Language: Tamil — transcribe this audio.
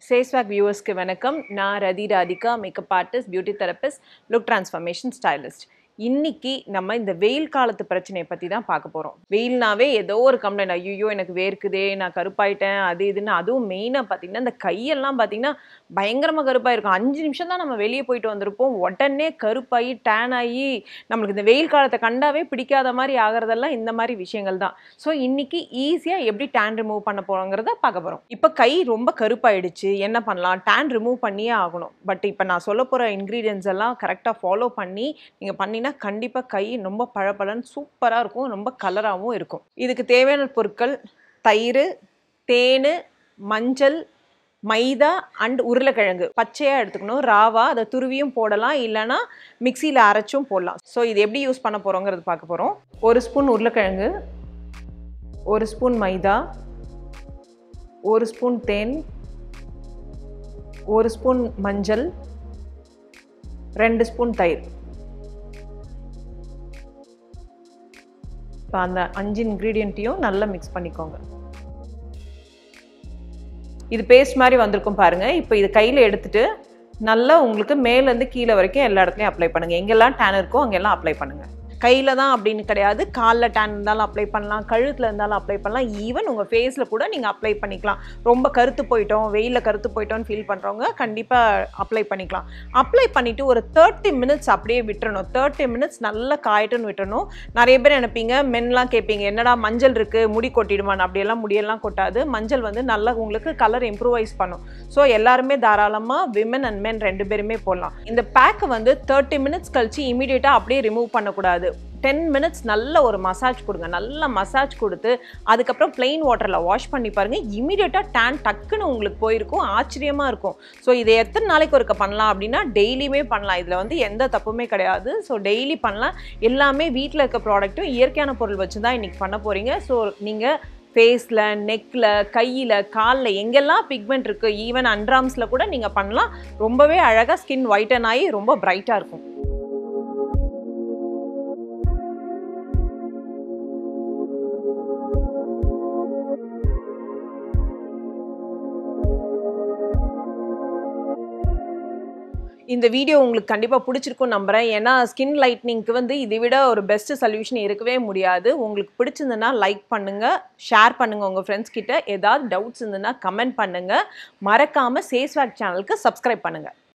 சேஸ்வாக் வியூவர்ஸ்க்கு வணக்கம் நான் Rathi Radhika makeup artist beauty therapist look transformation stylist இன்னைக்கு நம்ம இந்த வெயில் காலத்து பிரச்சனையை பற்றி தான் பார்க்க போகிறோம் வெயில்னாவே ஏதோ ஒரு கம்ப்ளைண்ட் ஐயோ எனக்கு வேர்க்குதே நான் கருப்பாயிட்டேன் அது இதுன்னு அதுவும் மெயினாக பார்த்தீங்கன்னா இந்த கையெல்லாம் பார்த்தீங்கன்னா பயங்கரமாக கருப்பாக இருக்கும் அஞ்சு நிமிஷம் தான் நம்ம வெளியே போயிட்டு வந்திருப்போம் உடனே கருப்பாகி டேன் ஆகி நம்மளுக்கு இந்த வெயில் காலத்தை கண்டாவே பிடிக்காத மாதிரி ஆகிறதெல்லாம் இந்த மாதிரி விஷயங்கள் தான் ஸோ இன்னைக்கு ஈஸியாக எப்படி டேன் ரிமூவ் பண்ண போகிறோங்கிறத பார்க்க போகிறோம் இப்போ கை ரொம்ப கருப்பாயிடுச்சு என்ன பண்ணலாம் டேன் ரிமூவ் பண்ணியே ஆகணும் பட் இப்போ நான் சொல்ல போகிற இன்க்ரீடியன்ஸ் எல்லாம் கரெக்டாக ஃபாலோ பண்ணி நீங்கள் பண்ணினா கண்டிப்பாக கை ரொம்ப பழப்பழன்னு சூப்பராக இருக்கும் ரொம்ப கலராகவும் இருக்கும் இதுக்கு தேவையான பொருட்கள் தயிர் தேன் மஞ்சள் மைதா அண்ட் உருளைக்கிழங்கு பச்சையாக எடுத்துக்கணும் ராவா அதை துருவியும் போடலாம் இல்லைன்னா மிக்சியில் அரைச்சும் போடலாம் ஸோ இது எப்படி யூஸ் பண்ண போகிறோங்கிறது பார்க்க போகிறோம் ஒரு ஸ்பூன் உருளைக்கிழங்கு ஒரு ஸ்பூன் மைதா ஒரு ஸ்பூன் தேன் ஒரு ஸ்பூன் மஞ்சள் ரெண்டு ஸ்பூன் தயிர் இப்போ அந்த அஞ்சு இன்க்ரீடியண்ட்டையும் நல்லா மிக்ஸ் பண்ணிக்கோங்க இது பேஸ்ட் மாதிரி வந்திருக்கும் பாருங்க இப்போ இது கையில் எடுத்துட்டு நல்லா உங்களுக்கு மேலேருந்து கீழே வரைக்கும் எல்லா இடத்துலையும் அப்ளை பண்ணுங்கள் எங்கெல்லாம் டேன் இருக்கோ அங்கெல்லாம் அப்ளை பண்ணுங்கள் கையில் தான் அப்படின்னு கிடையாது காலில் டேன் இருந்தாலும் அப்ளை பண்ணலாம் கழுத்தில் இருந்தாலும் அப்ளை பண்ணலாம் ஈவன் உங்கள் ஃபேஸில் கூட நீங்கள் அப்ளை பண்ணிக்கலாம் ரொம்ப கருத்து போயிட்டோம் வெயிலில் கருத்து போயிட்டோம்னு ஃபீல் பண்ணுறவங்க கண்டிப்பாக அப்ளை பண்ணிக்கலாம் அப்ளை பண்ணிவிட்டு ஒரு தேர்ட்டி மினிட்ஸ் அப்படியே விட்டுறணும் தேர்ட்டி மினிட்ஸ் நல்லா காயட்டுன்னு விட்டுறணும் நிறைய பேர் நினைப்பீங்க மென்லாம் கேட்பீங்க என்னடா மஞ்சள் இருக்குது முடி கொட்டிடுமான்னு அப்படியெல்லாம் முடியெல்லாம் கொட்டாது மஞ்சள் வந்து நல்லா உங்களுக்கு கலர் இம்ப்ரூவைஸ் பண்ணும் ஸோ எல்லாருமே தாராளமாக விமன் அண்ட் மென் ரெண்டு பேருமே போடலாம் இந்த பேக்கை வந்து தேர்ட்டி மினிட்ஸ் கழிச்சு இமீடியட்டாக அப்படியே ரிமூவ் பண்ணக்கூடாது டென் மினிட்ஸ் நல்ல ஒரு மசாஜ் கொடுங்க நல்லா மசாஜ் கொடுத்து அதுக்கப்புறம் பிளெயின் வாட்டரில் வாஷ் பண்ணி பாருங்கள் இமீடியட்டாக டேன் டக்குன்னு உங்களுக்கு போயிருக்கும் ஆச்சரியமாக இருக்கும் ஸோ இதை எத்தனை நாளைக்கு ஒருக்க பண்ணலாம் அப்படின்னா டெய்லியுமே பண்ணலாம் இதில் வந்து எந்த தப்புமே கிடையாது ஸோ டெய்லி பண்ணலாம் எல்லாமே வீட்டில் இருக்க ப்ராடக்ட்டும் இயற்கையான பொருள் வச்சு தான் இன்றைக்கி பண்ண போகிறீங்க ஸோ நீங்கள் ஃபேஸில் நெக்கில் கையில் காலில் எங்கெல்லாம் பிக்மெண்ட் இருக்குது ஈவன் அண்ட்ராம்ஸில் கூட நீங்கள் பண்ணலாம் ரொம்பவே அழகாக ஸ்கின் ஒயிட்டன் ஆகி ரொம்ப பிரைட்டாக இருக்கும் இந்த வீடியோ உங்களுக்கு கண்டிப்பாக பிடிச்சிருக்கும் நம்புகிறேன் ஏன்னா ஸ்கின் லைட்னிங்க்கு வந்து இதை விட ஒரு பெஸ்ட் சொல்யூஷன் இருக்கவே முடியாது உங்களுக்கு பிடிச்சிருந்ததுன்னா லைக் பண்ணுங்கள் ஷேர் பண்ணுங்கள் உங்கள் ஃப்ரெண்ட்ஸ் கிட்ட ஏதாவது டவுட்ஸ் இருந்ததுன்னா கமெண்ட் பண்ணுங்கள் மறக்காமல் சேஸ்வாக் சேனலுக்கு சப்ஸ்கிரைப் பண்ணுங்கள்